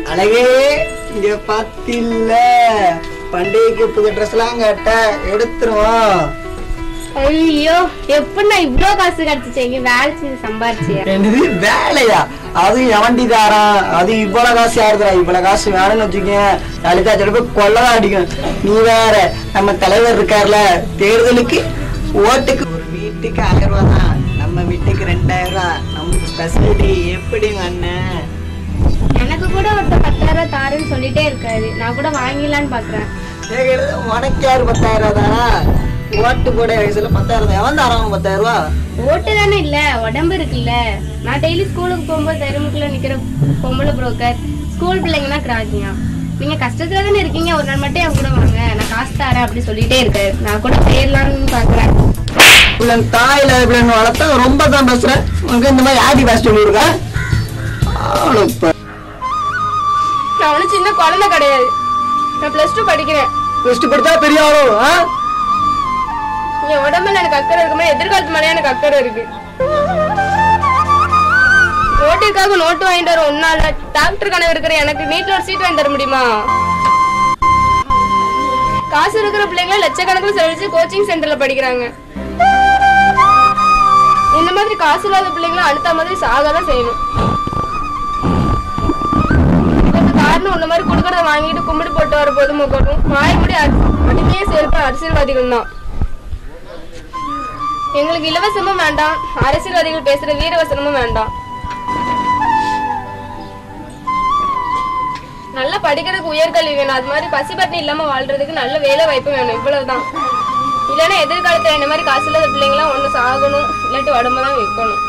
அழகே இங்க பாத்தில்ல பண்டிகைக்கு புது ட்ரெஸ் எல்லாம் கேட்ட எடுத்துருவோம் ஐயோ எப்படி நான் இவ்ளோ காசு கிடைச்சிச்சு இங்க வேலை செஞ்சு சம்பாரிச்சியா என்னது வேலையா அது எவண்டி தாரான் அது இவ்வளவு காசு யாருதுடா இவ்வளவு காசு வேணும்னு வச்சுக்கேன் நாளைக்கு அதில் போய் கொள்ளதான் அடிக்கும் நீ வேற நம்ம தலைவர் இருக்கார்ல தேர்தலுக்கு ஓட்டுக்கு ஒரு வீட்டுக்கு ஆயிரம் ரூபா தான் நம்ம வீட்டுக்கு ரெண்டாயிரம் ரூபா நம்ம ஸ்பெஷாலிட்டி எப்படிங்க அண்ணன் எனக்கு கூட ஒருத்தர் பத்தாயிரம் ரூபாய் தாருன்னு சொல்லிட்டே இருக்காரு நான் கூட வாங்கிடலான்னு பாக்குறேன் கேக்குறது உனக்கு யாரு பத்தாயிரம் ரூபா தானா ஓட்டு போட வயசுல பத்தாயிரம் ரூபா எவன் தரான் பத்தாயிரம் ரூபா ஓட்டு தானே இல்ல உடம்பு இருக்குல்ல நான் டெய்லி ஸ்கூலுக்கு போகும்போது தெருமுக்குள்ள நிக்கிற பொம்பளை புரோக்கர் ஸ்கூல் பிள்ளைங்கன்னா கிராஜியா நீங்க கஷ்டத்துல தானே இருக்கீங்க ஒரு நாள் மட்டும் என் கூட வாங்க நான் காசு தரேன் அப்படி சொல்லிட்டே இருக்காரு நான் கூட போயிடலாம்னு பாக்குறேன் பிள்ளைங்க தாயில பிள்ளைங்க வளர்த்தா ரொம்ப தான் பேசுறேன் உனக்கு இந்த மாதிரி ஆடி பேச சொல்லியிருக்கா அவளுக்கு நான் ஒன்றும் சின்ன குழந்தை கிடையாது நான் பிளஸ் டூ படிக்கிறேன் ஃபர்ஸ்ட் படிச்சா பெரிய ஆளும் ஆ? என் உடம்புல எனக்கு அக்கறை இருக்குமே எதிர்காலத்து மேலே எனக்கு அக்கறை இருக்கு ஓட்டுக்காக நோட்டு வாங்கிட்டு வர ஒன்னால டாக்டர் கனவு இருக்கிற எனக்கு நீட்ல ஒரு சீட் வாங்கி தர முடியுமா காசு இருக்கிற பிள்ளைங்கள லட்சக்கணக்கில் செலவழிச்சு கோச்சிங் சென்டர்ல படிக்கிறாங்க இந்த மாதிரி காசு இல்லாத பிள்ளைங்களும் அடுத்த மாதிரி சாகதான் செய்யணும் இதுக்கு காரணம் உன்ன மாதிரி கொடுக்கறத வாங்கிட்டு கும்பிடு போட்டு வர பொதுமக்களும் வாய் முடி அடிமையே சேர்ப்ப அரசியல்வாதிகள் தான் எங்களுக்கு இலவசமும் வேண்டாம் அரசியல்வாதிகள் பேசுற வீரவசனமும் வேண்டாம் நல்லா படிக்கிறதுக்கு உயர்கல்வி வேணும் அது மாதிரி பசி பட்டினி இல்லாம வாழ்றதுக்கு நல்ல வேலை வாய்ப்பு வேணும் இவ்வளவுதான் இல்லைன்னா எதிர்காலத்துல இந்த மாதிரி காசு இல்லாத பிள்ளைங்களாம் ஒண்ணு சாகணும் இல்லாட்டி உடம்பு தான் வைக்கணும்